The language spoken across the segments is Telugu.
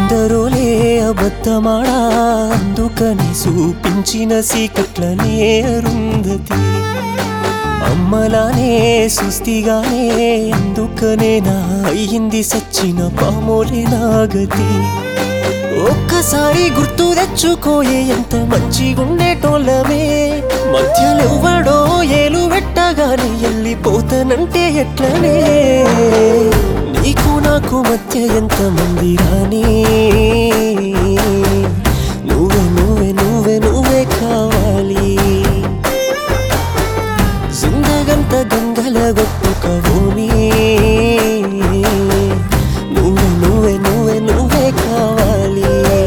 అందరోలే అబద్ధమాడా అందుకని చూపించిన సీకట్లనే అరుంధతి అమ్మలానే సుస్థిగానే అందుకనే నా అయ్యింది సచ్చిన పామోలే నాగతి ఒక్కసారి గుర్తు తెచ్చుకోయే ఎంత మంచిగుండేటోళ్ళమే మధ్యలోవడో ఏలు పెట్టగానే వెళ్ళిపోతానంటే ఎట్లనే నీకు నాకు మధ్య ఎంత మంది రాని నువ్వే నువ్వే నువ్వే నువ్వే కావాలి జిందగంత గంగల గొట్టుకవోని నువ్వే నువ్వే నువ్వే నువ్వే కావాలి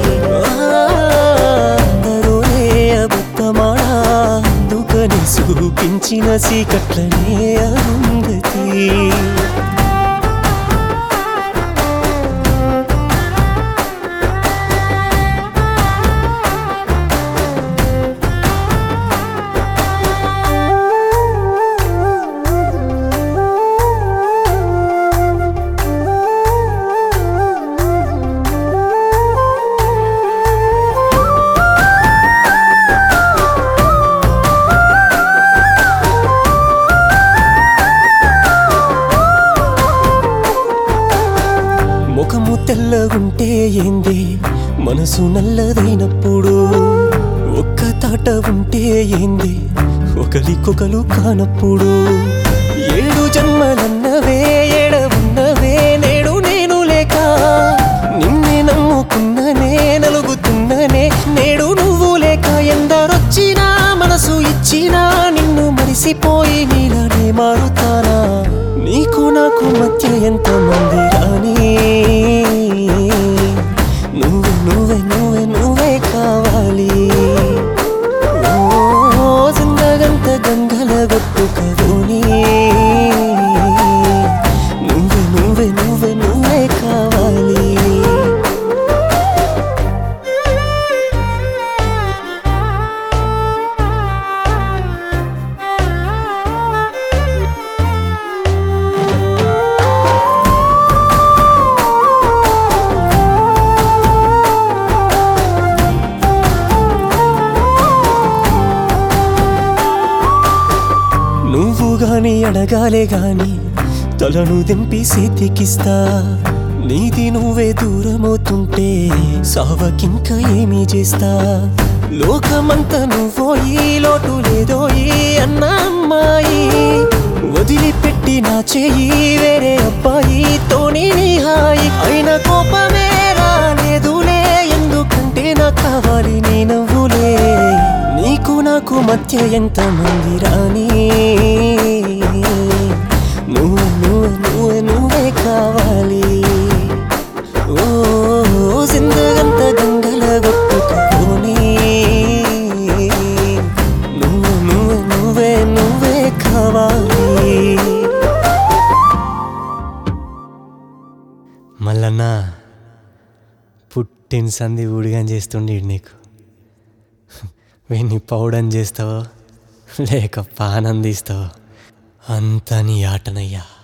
అందరూనే అబద్ధమాడా అందుకని చూపించిన సీకట్లనే అరుంధతి ముఖము తెల్లగుంటే ఏంది మనసు నల్లదైనప్పుడు ఒక్క తాట ఉంటే ఏంది ఒకరికొకరు కానప్పుడు ఏడు జన్మలన్నవే ఏడ ఉన్నవే నేడు నేను లేక నిన్నే నమ్ముకున్ననే నలుగుతున్ననే నేడు నువ్వు లేక ఎందరొచ్చినా మనసు ఇచ్చినా నిన్ను మరిసిపోయి నీలానే మారుతానా నీకు నాకు మధ్య ఎంత మంది రాని నువ్వే నువ్వే నువ్వే నువ్వే కావాలి ఓ జిందగంత గంగల గొట్టుకవోని నువ్వే నువ్వే నువ్వే నువ్వే కావాలి నువ్వు గాని అడగాలే గాని తలను దింపి సేతికిస్తా నీది నువ్వే దూరమవుతుంటే సావకింక ఏమీ చేస్తా లోకమంతా నువ్వో ఈ లోటు లేదో ఈ అన్న అమ్మాయి వదిలిపెట్టి నా చెయ్యి వేరే అబ్బాయితోని నీ హాయి అయిన కోపమే రాలేదులే ఎందుకంటే నాకు కావాలి నీ నవ్వులే నీకు నాకు మధ్య ఎంత మంది రాని నువ్వు నువ్వు నువ్వే నువ్వే కావాలి ఓ జిందగంత గంగల గొట్టుకోని నువ్వు నువ్వు నువ్వే నువ్వే కావాలి మల్లన్నా పుట్టిన సంధి ఊడిగాని చేస్తుండే నీకు వీడిని పౌడని చేస్తావో లేక పానందిస్తావో అంతా నీ ఆటనయ్యా